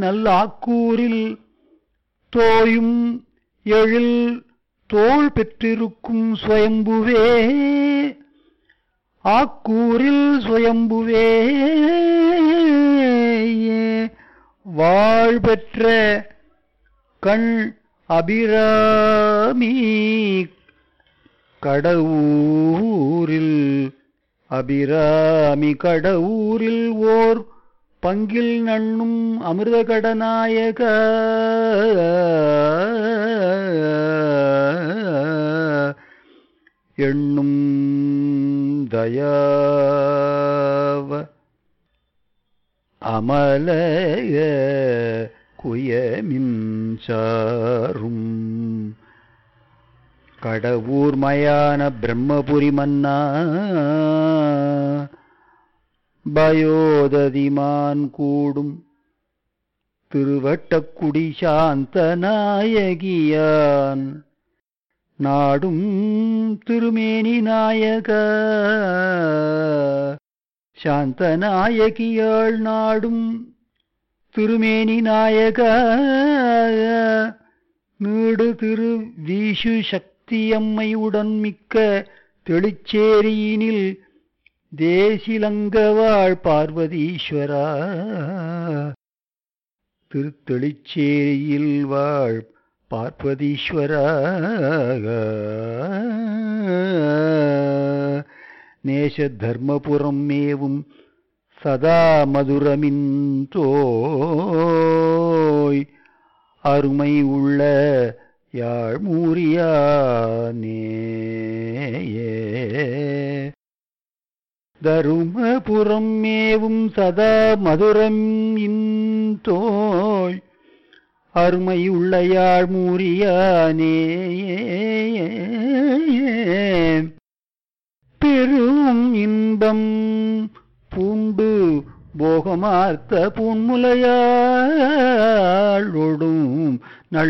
நல்லாக்கூரில் தோயும் எழில் தோள் பெற்றிருக்கும் சுயம்புவே ஆக்கூரில் சுயம்புவே வாழ் பெற்ற கண் அபிராமி கடவுரில் அபிராமி கடவுரில் ஓர் பங்கில் நண்ணும் அமிர்த கடநாயக எண்ணும் தயாவ அமலய குயமின் சாரும் கடவுர் மயான பிரம்மபுரி மன்னா பயோததிமான் கூடும் திருவட்டக்குடி சாந்தநாயகியான் நாடும் திருமேனி நாயக சாந்தநாயகியாள் நாடும் திருமேனி நாயக நீடு திரு வீசு சக்தியம்மையுடன் மிக்க தெளிச்சேரியினில் தேசிலங்கவாழ் பார்வதீஸ்வரா திருத்தெளிச்சேரியில் வாழ் பார்வதீஸ்வரா நேச தர்மபுரம் மேவும் சதா மதுரமின் தோய் அருமை உள்ள யாழ்மூரியானே தருமபுரம் மேவும் சதா மதுரம் இந்தோய் அருமையுள்ளையாள் மூரியானே பெரும் இன்பம் பூண்டு போகமார்த்த பூன்முலையாளொடும்